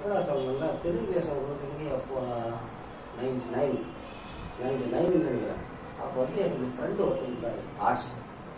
எப்படா சொல்லணும்னா தெலுங்குதேசம் ஓட்டிங்க அப்போ நைன்டி நைன் நைன்டி நைன் நினைக்கிறேன் அப்போ வந்து எனக்கு ஃப்ரெண்டு ஒருத்தர் இருந்தார் ஆர்ட்ஸ்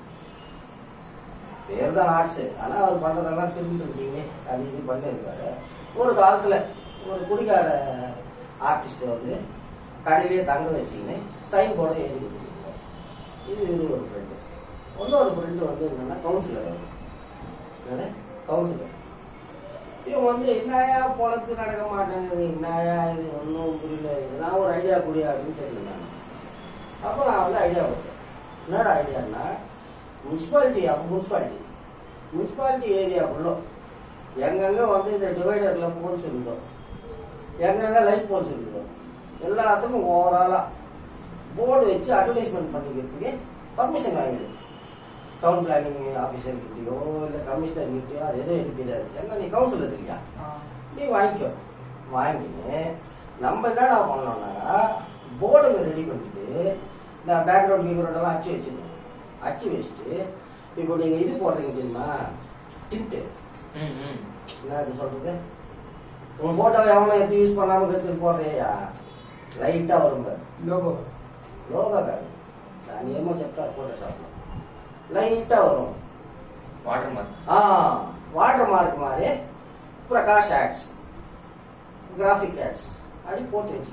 பேர் தான் ஆர்ட்ஸு ஆனால் அவர் பண்ணுறதெல்லாம் ஸ்கிரிப்ட் இருக்கீங்க அது இது பண்ணியிருக்காரு ஒரு காலத்தில் ஒரு குடிகார ஆர்டிஸ்ட்டை வந்து கடையிலேயே தங்க வச்சுக்கின்னு சைன் போர்டை எழுதி கொடுத்துருக்காரு இது இது ஒரு ஃப்ரெண்டு இன்னொரு ஃப்ரெண்டு வந்து என்னன்னா கவுன்சிலர் அவர் என்னது கவுன்சிலர் இவன் வந்து என்னயா பொழப்பு நடக்க மாட்டேங்குது என்னயா இது ஒன்றும் புரியல இதெல்லாம் ஒரு ஐடியா குடியா அப்படின்னு கேட்டிருந்தாங்க அப்போ நான் வந்து ஐடியா கொடுத்தேன் என்னடா ஐடியான்னா முனிசிபாலிட்டி அப்போ முனிசிபாலிட்டி முனிசிபாலிட்டி ஏரியாக்குள்ளே எங்கெங்கே வந்து இந்த டிவைடரில் போல்ஸ் இருந்தோ எங்கெங்கே லைட் போல்ஸ் இருந்தோ எல்லாத்துக்கும் ஓவராலாக போர்டு வச்சு அட்வர்டைஸ்மெண்ட் பண்ணிக்கிறதுக்கு பர்மிஷன் வாங்கிடு டவுன் பிளானிங் ஆஃபீஸர்கிட்டயோ இல்லை கமிஷனர்கிட்டயோ அது எதுவும் எனக்கு தெரியாது ஏன்னா நீ கவுன்சிலர் இல்லையா நீ வாங்கிக்கோ வாங்கின்னு நம்ம என்னடா பண்ணோம்னா போர்டுங்க ரெடி பண்ணிட்டு இந்த பேக்ரவுண்ட் கீக்ரவுண்ட் அச்சு வச்சிருக்கோம் அச்சு வச்சுட்டு இப்போ நீங்கள் இது போடுறீங்க தெரியுமா டிப்ட்டு ம், ம். என்ன அது சொல்றது உன் ஃபோட்டோவை எவனை எடுத்து யூஸ் பண்ணாமல் எடுத்து போடுறியா லைட்டாக வரும் பாரு లోగో లోగా కాదు దాని ఏమో చెప్తారు ఫోటోషాప్లో లైట్గా వரும் வாட்டர் மார்க் வாட்டர் மார்க் மாதிரி பிரகாஷ் ஆட்ஸ் கிராஃபிக் ஆட்ஸ் அப்படி போட்டு வச்சு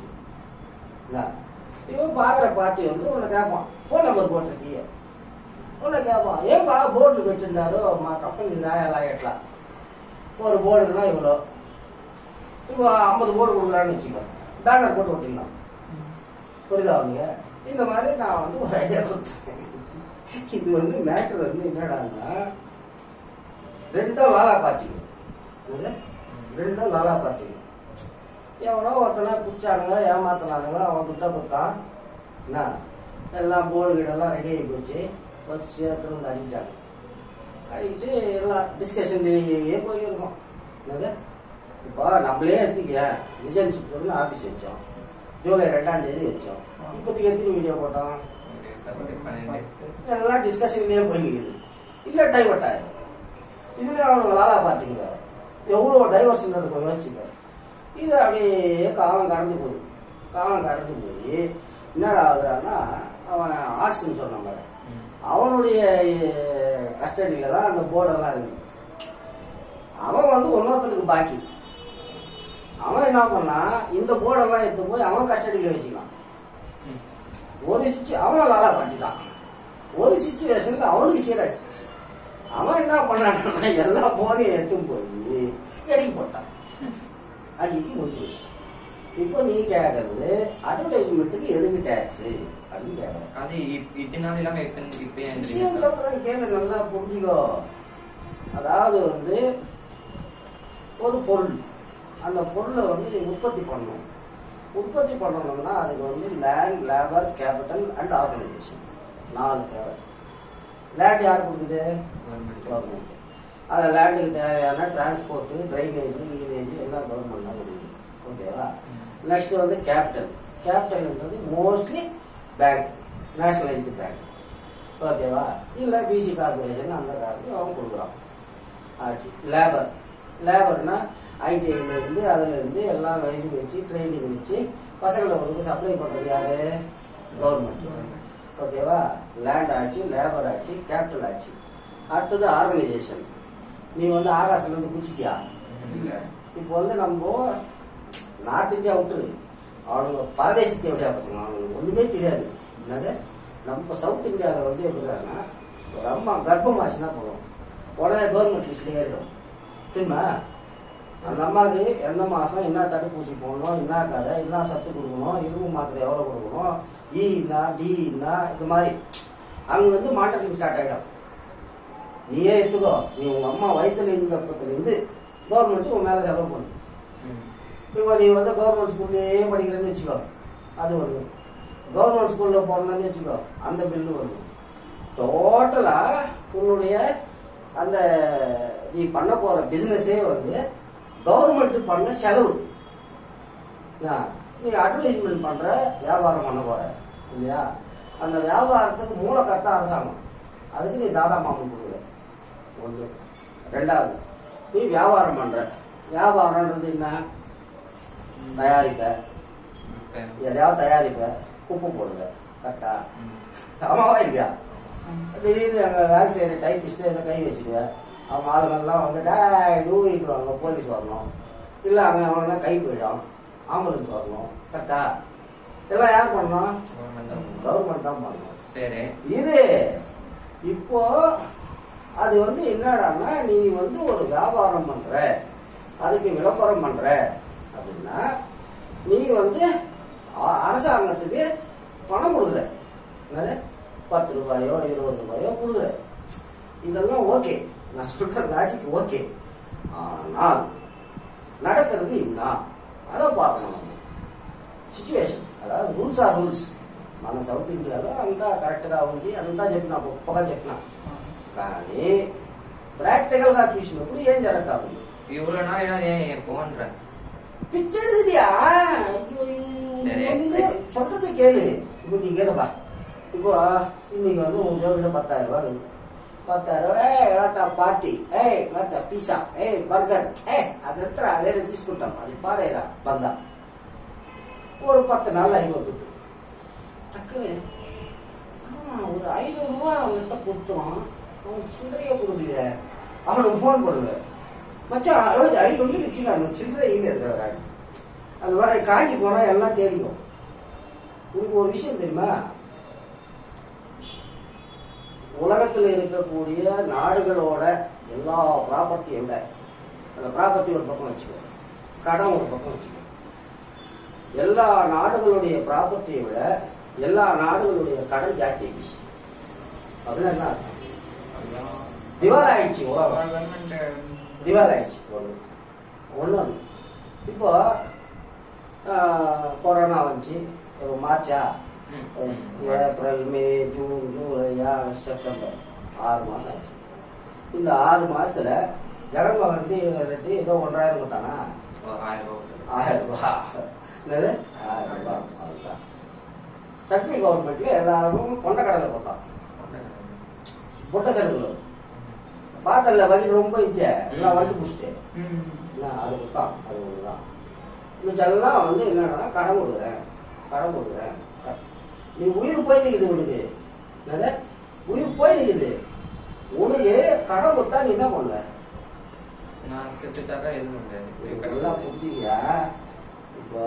இவன் பார்க்குற பார்ட்டி வந்து உன்னை கேட்பான் ஃபோன் நம்பர் போட்டிருக்கீங்க உன்னை கேட்பான் ஏன்பா போர்டு పెట్టినారు మా కంపెనీ రాయాలా ఎట్లా ஒரு போர்டுக்குனா இவ்வளோ இப்போ ஐம்பது போர்டு கொடுக்குறான்னு வச்சுக்கோ பேனர் போட்டு ஒட்டிடலாம் புரியுதா அவங்க இந்த மாதிரி நான் வந்து ஒரு ஐடியா கொடுத்தேன் இது வந்து மேட்ரு வந்து என்னடான்னா ரெண்டும் லாலா பார்ட்டிங்க என்னது ரெண்டும் லாலா பார்ட்டிங்க எவனோ ஒருத்தனை பிடிச்சானுங்க ஏமாத்தினானுங்க அவன் துட்ட கொடுத்தான் என்ன எல்லாம் போர்டு கீடெல்லாம் ரெடி ஆகி போச்சு வரிசையாக திரும்ப அடிக்கிட்டாங்க அடிக்கிட்டு எல்லாம் டிஸ்கஷன்லேயே போயிருக்கோம் என்னது இப்போ நம்மளே எடுத்துக்க ரிசல்ட் ஆஃபீஸ் வச்சோம் ஜூலை ரெண்டாம் தேதி வச்சோம் இப்போதைக்கு எத்தனை வீடியோ போட்டோம் பன்னெண்டு எல்லாம் டிஸ்கஷன்லேயே போய்க்குது இல்லை டைவர்ட் ஆயிடும் இதுல அவனுங்க லாலா பார்த்தீங்க எவ்வளோ டைவர்ஷன் இருக்கும் யோசிச்சுக்க இது அப்படியே காலம் கடந்து போகுது காலம் கடந்து போய் என்னடா ஆகுறான்னா அவன் ஆர்ட்ஸ்னு சொன்ன மாதிரி ம். அவனுடைய கஸ்டடியில் தான் அந்த போர்டெல்லாம் இருக்கு அவன் வந்து இன்னொருத்தனுக்கு பாக்கி அவன் என்ன பண்ணா இந்த போர்டெல்லாம் எடுத்து போய் அவன் கஸ்டடியில் வச்சுக்கலாம் ம். ஒரு சிச்சு அவன் லாலா பாட்டி தான் ஒரு சுச்சுவேஷன்ல அவனுக்கு சீராச்சு அவன் என்ன பண்ணான்னா எல்லா போனையும் எடுத்து போய் எடிக்கு போட்டான் அன்னைக்கு முடிஞ்சு போச்சு இப்போ நீ கேட்கறது அட்வர்டைஸ்மெண்ட்டுக்கு எதுக்கு டேக்ஸ் அப்படின்னு கேட்கற அது இப்- இத்தனை நாள் இல்லாம இப்ப இப்ப ஏன் விஷயம் தெரியுமா? சொல்றேன் கேளு நல்லா புரிஞ்சுக்கோ அதாவது வந்து ஒரு பொருள் அந்த பொருளை வந்து நீ உற்பத்தி பண்ணணும் உற்பத்தி பண்ணணும்னா அதுக்கு வந்து land labour capital and organisation நாலு தேவை லேண்ட் யார் கொடுக்குது Government. கவர்மெண்ட் அந்த லேண்டுக்கு தேவையான டிரான்ஸ்போர்ட்டு ட்ரைனேஜ் ஈனேஜ் எல்லாம் கவர்மெண்ட் தான் கொடுக்குது ஓகேவா நெக்ஸ்ட் வந்து கேபிட்டல் கேபிட்டல்ன்றது மோஸ்ட்லி பேங்க் நேஷனலைஸ்டு பேங்க் ஓகேவா இல்லை பிசி கார்பரேஷன் அந்த கார்டு அவன் கொடுக்குறான் ஆச்சு லேபர் லேபர்னா ஐடிஐலேருந்து அதுலேருந்து எல்லாம் இது வச்சு ட்ரைனிங் வச்சு பசங்களுக்கு சப்ளை பண்ணுறது யாரு கவர்மெண்ட் ஓகேவா லேண்ட் ஆச்சு லேபர் ஆச்சு கேபிட்டல் ஆச்சு அடுத்தது ஆர்கனைசேஷன் நீ வந்து ஆகாசம்லேருந்து குச்சிக்கியா இல்ல இப்போ வந்து நம்ம நார்த் இந்தியா விட்டுரு அவனுங்க பரதேசத்தை எப்படியா பசங்க அவனுக்கு ஒன்றுமே தெரியாது என்னது நம்ம சவுத் இந்தியாவில் வந்து எப்படின்னா ஒரு அம்மா கர்ப்பம் ஆச்சுன்னா போதும் உடனே கவர்மெண்ட் லிஸ்ட்ல ஏறிடும் தெரியுமா அந்த அம்மாவுக்கு எந்த மாதம் என்ன தடுப்பூசி போடணும் என்ன கதை என்ன சத்து கொடுக்கணும் இரும்பு மாத்திரை எவ்வளோ கொடுக்கணும் இ என்ன டி என்ன இது மாதிரி அங்கே வந்து மாற்றத்துக்கு ஸ்டார்ட் ஆகிடும் நீயே எடுத்துக்கோ நீ உங்கள் அம்மா வயிற்றுல இருந்தப்பத்துலேருந்து கவர்மெண்ட்டு உன் மேலே செலவு பண்ணு ம். இப்போ நீ வந்து கவர்மெண்ட் ஸ்கூல்லையே படிக்கிறேன்னு வச்சுக்கோ அது ஒன்று கவர்மெண்ட் ஸ்கூலில் போறேன்னு வச்சுக்கோ அந்த பில்லு ஒன்று டோட்டலாக உன்னுடைய அந்த நீ பண்ண போகிற பிஸ்னஸே வந்து கவர்மெண்ட் பண்ண செலவு என்ன? நீ அட்வர்டைஸ்மெண்ட் பண்ணுற வியாபாரம் பண்ண போகிற இல்லையா அந்த வியாபாரத்துக்கு மூலக்கர்த்தா அரசாங்கம் அதுக்கு நீ தாதா மாமன் கொடுக்குற ஒன்று ரெண்டாவது நீ வியாபாரம் பண்ற வியாபாரம்ன்றது என்ன தயாரிப்ப இப்ப எதையாவது தயாரிப்ப குப்பை போடுவ கரெக்டா ம். ஆமாவா இல்லையா திடீர்னு அங்கே வேலை செய்கிற டைப்பிஸ்ட்டு எதை கை வச்சுடுவேன் அவங்க ஆளுங்கள்லாம் வந்து டே டூயிடுவாங்க போலீஸ் வரணும் இல்லை அங்கே அவங்களாம் கை போயிடும் ஆம்புலன்ஸ் வரணும் கரெக்டா இதெல்லாம் யார் பண்ணணும் government தான். கவர்மெண்ட் தான் பண்ணணும் சரி இரு இப்போ அது வந்து என்னடான்னா நீ வந்து ஒரு வியாபாரம் பண்ற அதுக்கு விளம்பரம் பண்ற அப்படின்னா நீ வந்து அ- அரசாங்கத்துக்கு பணம் கொடுக்குற என்னது பத்து ரூபாயோ இருபது ரூபாயோ கொடுக்குற இதெல்லாம் ஓகே நான் சொல்ற லாஜிக் ஓகே ஆனால் நடக்கிறது என்ன அதை பார்க்கணும் நம்ம సిచ్యువేషన్ అதாவது రూల్స్ ఆర్ రూల్స్ మన సౌత్ ఇండియాలో అంతా కరెక్ట్గా ఉంది అంతా చెప్పినా గొప్పగా చెప్పినా కానీ ప్రాక్టికల్ గా చూసినప్పుడు ఏం జరుగుతా ఉంది இவ்வளவு நாள் என்ன ஏன் போன்ற பிச்செடுக்குதியா சரி. நீங்க சொல்றது கேளு இப்போ நீ கேளுப்பா இப்போ இன்னைக்கு வந்து உன் ஜோபில பத்தாயிரம் ரூபாய் இருக்கு பத்தாயிரம் రూపాయలు ఏ వాత పార్టీ ఏ వాత పిజ్జా ఏ బర్గర్ ఏ అది ఎత్తరా వేరే తీసుకుంటాం అది పారేరా బంద ஒரு பத்து நாள் ஐநூறு டக்குனு ஆமா ஒரு ஐநூறு ரூபாய் அவன்கிட்ட கொடுத்தோம் அவன் சில்லறையே கொடுக்கல அவனுக்கு ஃபோன் பண்ணுங்க மச்சான் அறுபது ஐநூறு வச்சுக்கானு சில்லறை இல்லை இருக்கிறாங்க அந்த மாதிரி காஞ்சி போனா எல்லாம் தெரியும் உனக்கு ஒரு விஷயம் தெரியுமா உலகத்தில் இருக்கக்கூடிய நாடுகளோட எல்லா ப்ராப்பர்ட்டியை விட அந்த ப்ராப்பர்ட்டி ஒரு பக்கம் வச்சுக்கோ கடன் ஒரு பக்கம் வச்சுக்கோ எல்லா நாடுகளுடைய ப்ராப்பர்ட்டியை விட எல்லா நாடுகளுடைய கடன் ஜாஸ்தி ஆயிடுச்சு அப்படின்னா என்ன அர்த்தம்? திவால் ஆயிடுச்சு உலகம் திவால் ஆயிடுச்சு ஒன்று ஒன்று இப்போ ஆஹ், கொரோனா வந்துச்சு இப்போ மார்ச்சா April May June July August September ஆறு மாசம் ஆச்சு இந்த ஆறு மாசத்துல ஜெகன்மோகன் ரெட்டி ரெட்டி ஏதோ ஒன்றாயிரம் கொடுத்தானா ஆயிரம் ரூபாய் கொடுத்தாரு. ஆயிரம் ரூபாய் என்னது ஆயிரம் ரூபாய் அதுதான் சென்ட்ரல் கவர்மெண்ட்ல எல்லாருக்கும் கொண்டக்கடலை கொடுத்தான் புட்ட செலவுல பார்த்தல வலி ரொம்ப இச்சே எல்லாம் வந்து புடிச்சிட்டேன் என்ன அது கொடுத்தான் அது ஒண்ணுதான் மிச்செல்லாம் வந்து என்னன்னா கடன் கொடுக்குறேன் கடன் கொடுக்குறேன் நீ உயிர் போய் நிக்குது உனக்கு என்னது உயிர் போய் நிக்குது உனக்கு கடன் கொடுத்தா நீ என்ன பண்ணுவ நான் செத்துட்டாக்கா எதுவும் நல்லா முடியாது புரிஞ்சுக்கியா இப்போ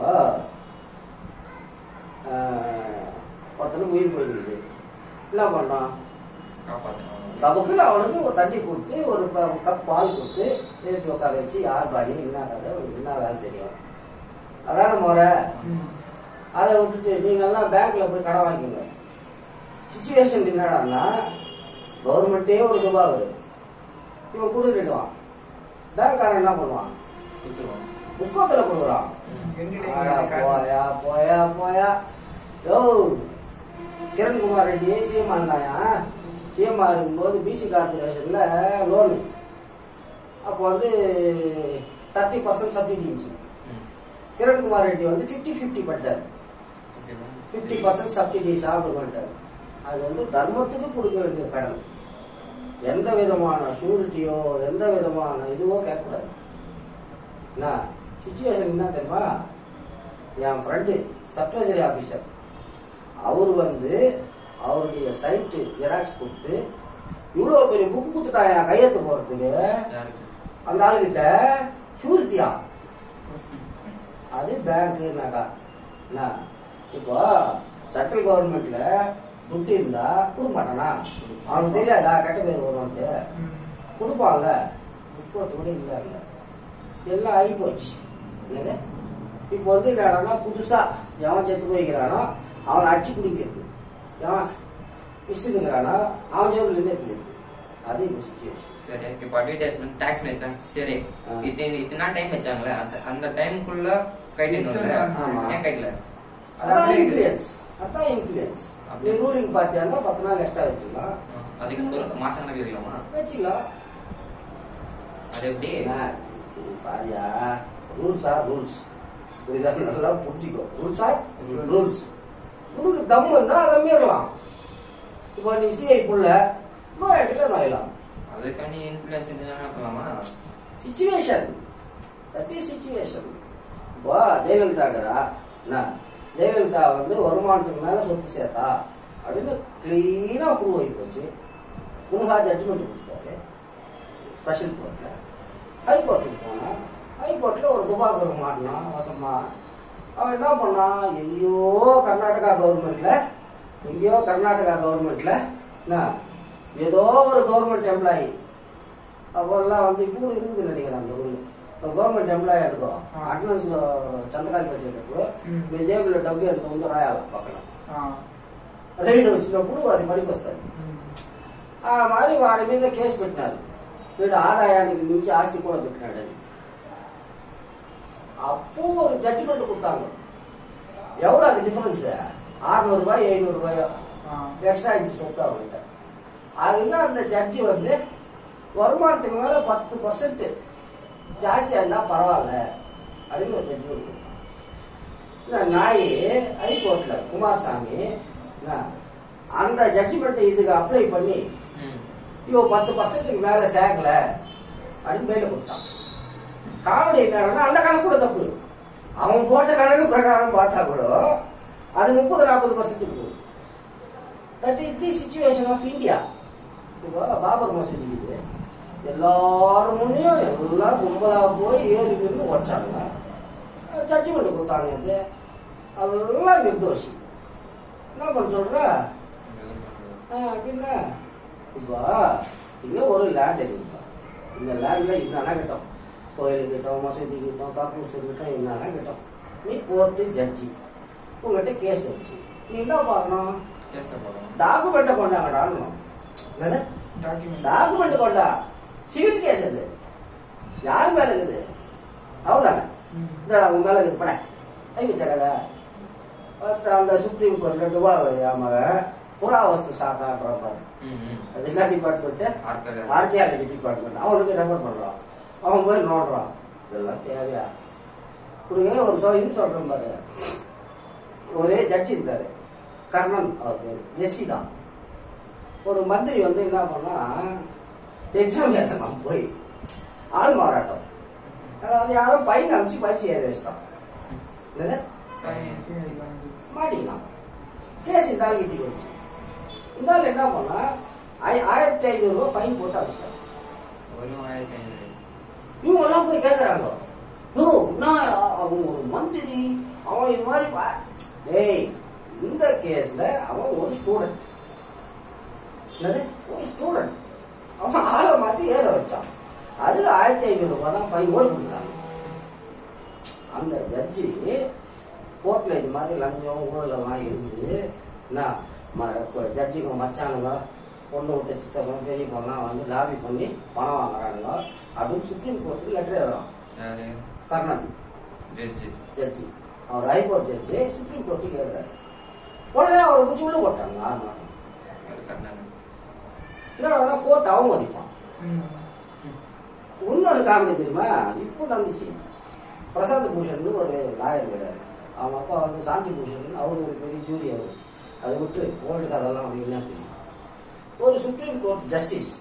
ஆஹ், ஒருத்தனுக்கு உயிர் போயிடுது என்ன பண்ணான் காப்பாற்றணும் நமக்குன்னு அவனுக்கு ஒரு தண்ணி கொடுத்து ஒரு ப- கப் பால் கொடுத்து எழுப்பி உட்கார வச்சு யார் பாடி என்ன கதை உனக்கு என்ன வேலை தெரியும் அதான முறை அதை விட்டுட்டு நீங்கெல்லாம் பேங்க்ல போய் கடன் வாங்கிக்கோங்க சுச்சுவேஷன் என்னடான்னா கவர்மெண்ட்டே ஒரு துபாகுது இவன் கொடுத்துடுவான் பேங்க்காரன் என்ன பண்ணுவான் கொடுத்துருவோம் புஸ்கோத்துல கொடுக்குறான் ஆடா, போயா போயா போயா யோ கிரண்குமார் ரெட்டி சிஎம் இருந்தாயா சிஎம் இருக்கும்போது பிசி கார்பரேஷன்ல லோனு அப்போ வந்து தேர்ட்டி பர்சன்ட் சப்சிடி இருந்துச்சு கிரண்குமார் ரெட்டி வந்து ஃபிஃப்டி ஃபிஃப்டி பண்ணிட்டார் ஃபிஃப்டி பர்சன்ட் சப்சிடி சாப்பிட பண்ணிட்டார் அது வந்து தர்மத்துக்கு கொடுக்க வேண்டிய கடன் எந்த விதமான ஷூரிட்டியோ எந்த விதமான இதுவோ கேட்கக்கூடாது என்ன சுச்சுவேஷன் என்ன தெரியுமா என் ஃப்ரெண்டு சப்ட்ரெசரி ஆஃபீஸர் அவர் வந்து அவருடைய சைட்டு ஜெராக்ஸ் கொடுத்து இவ்வளோ பெரிய புக்கு கொடுத்துட்டான் என் கையெழுத்து போகிறதுக்கு யாருக்கு அந்த ஆளுகிட்ட ஷூரிட்டியா அது பேங்க்குனாக்கா என்ன இப்போ சென்ட்ரல் கவர்மெண்ட்ல துட்டு இருந்தா கொடுக்க மாட்டானா அவனுக்கு தெரியாதா கெட்ட பேர் வருவான்ட்டு கொடுப்பான்ல புஷ்பத்து கூட இல்லை இல்ல எல்லாம் ஆகி போச்சு என்னது இப்போ வந்து என்னடான்னா புதுசா எவன் செத்து போய்க்கிறானோ அவனை அடிச்சு குடிக்கிறது எவன் விசுக்குங்கிறானோ அவன் ஜேபில் இருந்து எடுத்துக்கிறது அது இப்போ சுச்சுவேஷன் சரி இப்போ அட்வர்டைஸ்மெண்ட் டாக்ஸ் வச்சாங்க சரி ஆ. இது இத்தனை டைம் வச்சாங்களே அந்த அந்த டைமுக்குள்ள கைட்டணும்ல ஆமா. ஏன் கைட்டல அதான் இன்ஃபுளுயன்ஸ் அதான் இன்ஃபுளுயன்ஸ் நீ அப்படியா? ரூலிங் பார்ட்டியா இருந்தா பத்து நாள் எக்ஸ்ட்ரா வச்சுக்கலாம் அதுக்கு ஒரு மாசம் கணக்கு இருக்கலாமா வச்சுக்கலாம் அது எப்படி என்ன, இது பாரியா ரூல்ஸ் ஆர் ரூல்ஸ் இதை நல்லா புரிஞ்சுக்கோ ரூல்ஸ் ஆர் ரூல்ஸ் உனக்கு தம் இருந்தா அதை மீறலாம் இப்போ நீ சிஐ புள்ள நோயாட்டில நோயலாம் அதுக்காண்டி இன்ஃபுளுன்ஸ் என்ன பண்ணலாமா சிச்சுவேஷன் தட் இஸ் சிச்சுவேஷன் இப்போ ஜெயலலிதா இருக்கிறா என்ன ஜெயலலிதா வந்து வருமானத்துக்கு மேல சொத்து சேர்த்தா அப்படின்னு கிளீனா ப்ரூவ் ஆகி போச்சு முன்ஹா ஜட்ஜ்மெண்ட் கொடுத்துட்டாரு ஸ்பெஷல் கோர்ட்ல ஹைகோர்ட்டுக்கு போனோம் ஹைகோர்ட்ல ஒரு துபாகர் மாட்டினான் வசமா அவன் என்ன பண்ணான் எங்கேயோ கர்நாடகா கவர்மெண்ட்ல எங்கேயோ கர்நாடகா கவர்மெண்ட்ல என்ன ஏதோ ஒரு கவர்மெண்ட் எம்ப்ளாயி அப்போல்லாம் வந்து இப்போ கூட இருக்குது நினைக்கிறேன் அந்த ஊர்ல இப்போ గవర్నమెంట్ ఎంప్లాయీ అనుకో ఆ. అటెండెన్స్ లో సంతకాలు పెట్టేటప్పుడు ఉమ్. మీ జేబులో డబ్బు ఎంత ఉందో రాయాలి పక్కన ఆ, రైడ్ వచ్చినప్పుడు అది పనికి వస్తుంది ఉమ్, ఆ మరి వాడి మీద కేసు పెట్టినారు వీడు ఆదాయానికి మించి ఆస్తి కూడా పెట్టినాడని அப்போ ஒரு ஜட்ஜ்மெண்ட் கொடுத்தாங்க எவ்வளோ அது டிஃபரன்ஸ் ஆறுநூறு ரூபாய் எழுநூறு ரூபாயோ ఆ, எக்ஸ்ட்ரா ஆயிடுச்சு சொத்து அவங்கள்ட்ட அதுதான் அந்த ஜட்ஜி வந்து வருமானத்துக்கு மேல பத்து பர்சன்ட் ஜாஸ்தியா இருந்தா பரவாயில்ல அப்படின்னு ஒரு ஜட்ஜ்மெண்ட் கொடுத்தாங்க இந்த நாய் ஹைகோர்ட்ல குமாரசாமி என்ன, அந்த ஜட்ஜ்மெண்ட் இதுக்கு அப்ளை பண்ணி ம். இவன் பத்து பர்சன்ட்டுக்கு மேல சேர்க்கல அப்படின்னு பெயில கொடுத்தான் காமெடி என்னன்னா அந்த கணக்கு கூட தப்பு அவன் போட்ட கணக்கு பிரகாரம் பார்த்தா கூட அது முப்பது நாற்பது பர்சன்ட் போகும் that is the situation of India இப்போ பாபர் மசூதி இது எல்லாரும் முன்னையும் எல்லாம் கும்பலா போய் ஏறி நின்று உடைச்சாங்க ஜட்ஜ்மெண்ட் கொடுத்தாங்க இது அதெல்லாம் நிர்தோஷி என்ன பண்ண சொல்ற ஆ, பின்ன இப்போ இங்க ஒரு லேண்ட் இருக்குப்பா இந்த லேண்ட்ல என்னன்னா கிட்டோம் கோயில் கிட்டோம் மசூதி கிட்டோம் காப்பூசர் கிட்டோம் என்னன்னா கிட்டோம் நீ கோர்ட்டு ஜட்ஜி உங்ககிட்ட கேஸ் வச்சு நீ என்ன பார்க்கணும் கேஸ போடணும். டாக்குமெண்ட்டை கொண்டாங்கடான்னு என்னது document. டாக்குமெண்ட் கொண்டா சிவில் கேஸ் அது யார் மேல இருக்குது அவ்வளோதானே ம், இந்த உங்க மேல இருக்குது பட கை வச்ச கதை அடுத்து அந்த சுப்ரீம் கோர்ட்ல டுபா ஆமா புறாவஸ்து சாக்கான்ற பாரு ம், ம். அது என்ன டிபார்ட்மெண்ட் ஆர்கர். ஆர்கியாலஜி டிபார்ட்மெண்ட் அவனுக்கு ரெஃபர் பண்றான் அவன் போய் நோடுறான் இதெல்லாம் தேவையா கொடுங்க ஒரு சொல் இது சொல்றேன் பாரு ஒரு ஜட்ஜி இருந்தாரு கர்ணன் அவர் பேரு எஸ்சி தான் ஒரு மந்திரி வந்து என்ன பண்ணா எக்ஸாம் எழுதலாம் போய் ஆள் மாறாட்டம் அதாவது யாரோ பையன் அனுப்பிச்சு பரிசு எழுத வச்சிட்டான் என்னது? fine, சரி, fine. மாட்டிக்கலாம் கேஸ் இந்த ஆள் கிட்டி வச்சு இந்த ஆள் என்ன பண்ணா ஆய- ஆயிரத்தி ஐநூறு ரூபாய் ஃபைன் போட்டு அடிச்சிட்டான் ஒரு ஆயிரத்தி ஐநூறு. இவங்க எல்லாம் போய் கேக்குறாங்க யோ நான் அவன் ஒரு மந்திரி அவன் இது மாதிரி பா டேய் இந்த கேஸ்ல அவன் ஒரு ஸ்டூடெண்ட் என்னது ஒரு ஸ்டூடெண்ட் அவன் ஆளை மாத்தி ஏற வச்சான் அது ஆயிரத்தி ஐநூறு ரூபாய் தான் ஃபைன் ஓடி கொடுக்குறாங்க அந்த ஜட்ஜி கோர்ட்ல இது மாதிரி லஞ்சம் ஊழல் எல்லாம் இருக்குது என்ன ம- கொ- ஜட்ஜிங்க மச்சானுங்க பொண்ணு விட்ட சித்தப்பன் பெரியப்பெல்லாம் வந்து லாபி பண்ணி பணம் வாங்குறானுங்க அப்படின்னு சுப்ரீம் கோர்ட்டுக்கு லெட்டர் எழுதுறான் யாரு? கர்ணன் ஜட்ஜி. ஜட்ஜி அவர் ஹைகோர்ட் ஜட்ஜி சுப்ரீம் கோர்ட்டுக்கு எழுதுறாரு உடனே அவர் பிடிச்சி உள்ள போட்டாங்க ஆறு மாசம் அது கர்ணன். இல்லைன்னா கோர்ட் அவமதிப்பான் ம், இன்னொரு காமெடி தெரியுமா இப்போ நடந்துச்சு பிரசாந்த் பூஷன் ஒரு லாயர் கிடையாது அவங்க அப்பா வந்து சாந்தி பூஷன் அவரு ஒரு பெரிய ஜூரி அவர் அதை விட்டு ஓல்டு கதெல்லாம் அவனுக்கு என்ன தெரியும் ஒரு సుప్రీం కోర్ట్ జస్టిస్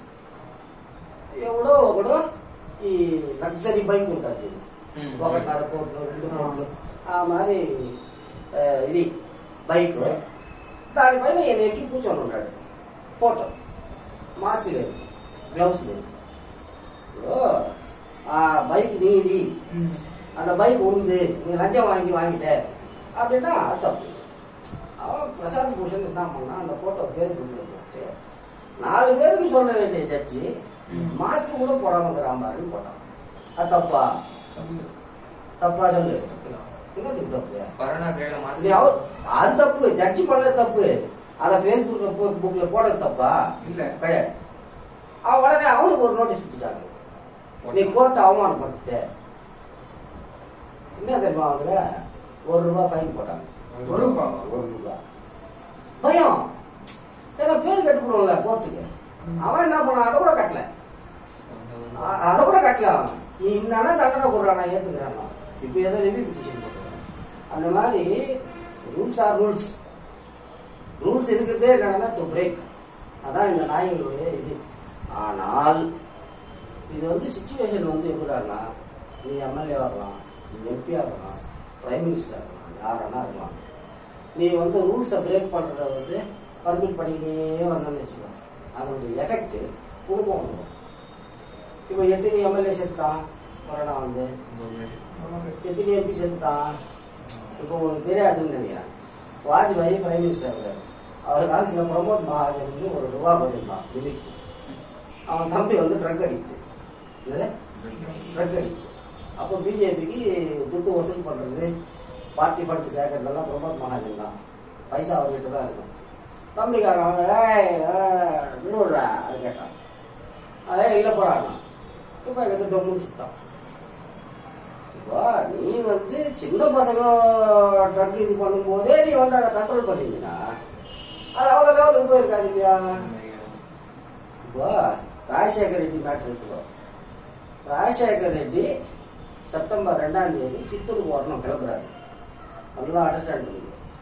ఎవడో ఒకడు ఈ లగ్జరీ బైక్ ఉంటుంది చూడు ம். ఒకటిన్నర కోట్లు రెండు కోట్లు ఆ మరి ఆ, ఇది బైక్ దానిపైన ఈయన ఎక్కి కూర్చొని ఉన్నాడు ఫోటో మాస్క్ లేదు గ్లౌస్ లేదు ఇప్పుడు ఆ బైక్ నీది ம், அந்த பைக் உண்டு நீ லஞ்சம் வாங்கி வாங்கிட்ட அப்படின்னா அது தப்பு அவன் பிரசாந்த் பூஷன் என்ன பண்ணா அந்த போட்டோ ஃபேஸ்புக்ல போட்டு நாலு பேருக்கு சொல்ல வேண்டிய ஜட்ஜி ம். மாஸ்க் கூட போடாம இருக்கிறான் பாருன்னு போட்டான் அது தப்பா தப்பு. தப்பா சொல்லு தப்புதான். என்னத்துக்கு தப்பு கொரோனா period ல mask இது அவர்- அது தப்பு ஜட்ஜி பண்ணது தப்பு அத ஃபேஸ்புக்ல புக்ல போட்டது தப்பா இல்ல. கிடையாது அவன் உடனே அவனுக்கு ஒரு நோட்டீஸ் கொடுத்துட்டாங்க நீ கோர்ட் அவமானப்படுத்த என்ன தெரியுமா அவனுக்கு ஒரு ரூபாய் ஃபைன் போட்டாங்க ஒரு ரூபா? ஒரு ரூபாய் பயம் ஏன்னா பேர் கட்டுப்படும்ல கோர்ட்டுக்கு ம். அவன் என்ன பண்ணான் அதை கூட கட்டல அ- அதை கூட கட்டல அவன் நீ இந்த அண்ணன் தண்டனை கொடுறான் நான் ஏத்துக்கிறேன் இப்போ ஏதோ ரிவ்யூ பிட்டிஷன் போட்டுருக்கான் அந்த மாதிரி ரூல்ஸ் ஆர் ரூல்ஸ் ரூல்ஸ் இருக்கிறதே என்னன்னா டு பிரேக் அதான் இந்த நாய்களுடைய இது ஆனால் இது வந்து சுச்சுவேஷன் வந்து எப்படின்னா நீ எம்எல்ஏ ஆகலாம் நீ எம்பி ஆகலாம் பிரைம் மினிஸ்டர் இருக்கலாம் யாரானா இருக்கலாம் நீ வந்து ரூல்ஸை பிரேக் பண்ணுறத வந்து பர்மிட் பண்ணிக்கிட்டே வந்தோம்னு வச்சுக்கோ அதனுடைய எஃபெக்ட் உனக்கும் வந்துடும் இப்போ எத்தனை எம்எல்ஏ சேர்த்துட்டான் கொரோனா வந்து எத்தனை எம்பி சேர்த்துட்டான் இப்போ உங்களுக்கு தெரியாதுன்னு நினைக்கிறேன் வாஜ்பாய் பிரைம் மினிஸ்டர் இருந்தார் அவர் காலத்தில் பிரமோத் மகாஜன் ஒரு ரூபா பண்ணியிருந்தான் மினிஸ்டர் அவன் தம்பி வந்து ட்ரக் அடிக்ட் என்னது ட்ரக் அடிக்ட் அப்போ பிஜேபிக்கு துட்டு வசூல் பண்ணுறது பார்ட்டி ஃபண்ட் சேர்க்கறதெல்லாம் பிரமோத் மகாஜன் தான் பைசா அவர்கிட்ட தான் இருக்கும் தம்பிக்காரன் ஏய் விடுவிடுறா அது கேட்டான் அதே இல்லை போறாங்க இப்போ எது டொம்முன்னு சுட்டான் இப்போ நீ வந்து சின்ன பசங்க ட்ரக் இது பண்ணும்போதே நீ வந்து அதை கண்ட்ரோல் பண்ணீங்கன்னா அது அவ்வளோ லெவலுக்கு போயிருக்காது இல்லையா இப்போ ராஜசேகர் ரெட்டி மேட்ரு எடுத்துக்கோ ராஜசேகர் ரெட்டி செப்டம்பர் ரெண்டாம் தேதி சித்தூருக்கு வரணும் கிளம்புறாரு நல்லா அண்டர்ஸ்டாண்ட் பண்ணிக்கோ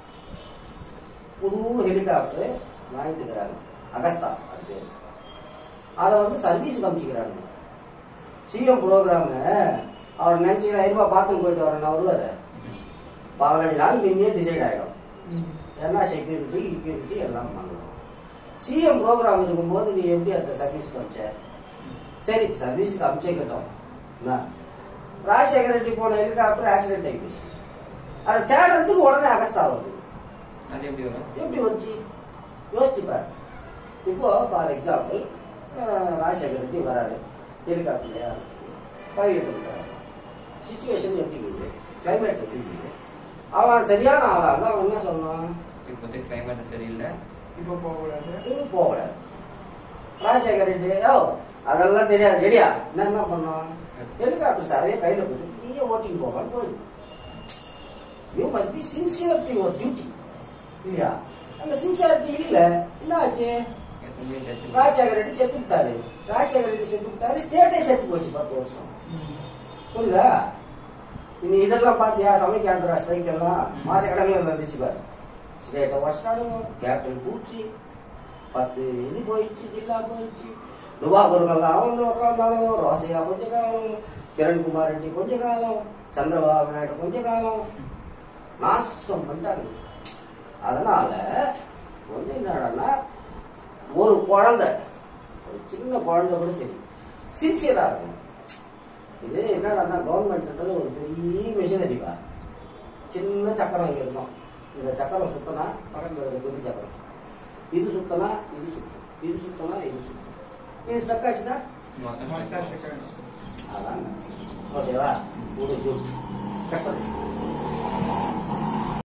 புது ஹெலிகாப்டர் வாங்கிட்டுக்கிறாங்க அகஸ்தா அது பேர் அதை வந்து சர்வீஸ் காமிச்சிக்கிறாங்க சிஎம் ப்ரோக்ராமு அவர் நினச்சிக்கிற ஐநூறுபா பார்த்துன்னு போயிட்டு வரேன் வருவார் பதினஞ்சு நாள் முன்னே டிசைட் ஆகிடும் ஏன்னா செக்யூரிட்டி செக்யூரிட்டி எல்லாம் பண்ணணும் சிஎம் ப்ரோக்ராம் இருக்கும்போது நீ எப்படி அந்த சர்வீஸ்க்கு அமிச்ச சரி சர்வீஸ்க்கு அமிச்சேக்கட்டும் என்ன ராஜசேகர ரெட்டி போன ஹெலிகாப்டர் ஆக்சிடென்ட் ஆகிடுச்சு அதை தேடுறதுக்கு உடனே அகஸ்தா வருது அது எப்படி வரும் எப்படி வந்துச்சு யோசிச்சு பாரு இப்போ ஃபார் எக்ஸாம்பிள் ராஜசேகர் ரெட்டி வராரு ஹெலிகாப்டர்லையா பைலட் இருக்காரு சுச்சுவேஷன் எப்படி இருக்குது கிளைமேட் எப்படி இருக்குது அவன் சரியான ஆளா இருந்தா அவன் என்ன சொன்னான் இப்போதைக்கு கிளைமேட் சரியில்லை இப்போ போகக்கூடாது இன்னும் போகக்கூடாது ராஜசேகர் ரெட்டி ஓ அதெல்லாம் தெரியாது ரெடியா என்ன என்ன பண்ணான் ஹெலிகாப்டர் சாரையே கையில கொடுத்து நீயே ஓட்டின்னு போகலான்னு போயிடு you must be sincere to your duty இல்லையா அந்த சின்சியாரிட்டி இல்ல என்ன ஆச்சு எத்தனை டெத்து ராஜசேகர் ரெட்டி செத்து விட்டாரு ராஜசேகர் ரெட்டி செத்து விட்டாரு ஸ்டேட்டே செத்து போச்சு பத்து வருஷம் புரியுதா நீ இதெல்லாம் பாத்தியா சமைக்காந்திரா ஸ்ட்ரைக் எல்லாம் மாச கணக்கில் இருந்துச்சு பாரு ஸ்டேட்டை வச்சிட்டானுங்க கேப்டன் பூச்சி பத்து இது போயிடுச்சு ஜில்லா போயிடுச்சு துபாகூர்கள்லாம் வந்து உட்காந்தாலும் ரோசையா கொஞ்ச காலம் கிரண்குமார் ரெட்டி கொஞ்ச காலம் சந்திரபாபு நாயுடு கொஞ்ச காலம் நாசம் பண்ணிட்டாங்க அதனால வந்து என்னடா ஒரு குழந்தை ஒரு சின்ன குழந்தை கூட சரி சின்சியரா இருக்கும் இது என்னடா கவர்மெண்ட்ன்றது ஒரு பெரிய மிஷினரி பா சின்ன சக்கரம் இங்க இருக்கும் இந்த சக்கரம் சுத்தனா பக்கத்துல இருக்க பெரிய சக்கரம் இது சுத்தனா இது சுத்தம் இது சுத்தனா இது சுத்தம் இது ஸ்டக் ஆச்சுன்னா மொத்தம் மொத்தம் second. அதான் ஓகேவா ஒரு ஜூட் கட் பண்ணு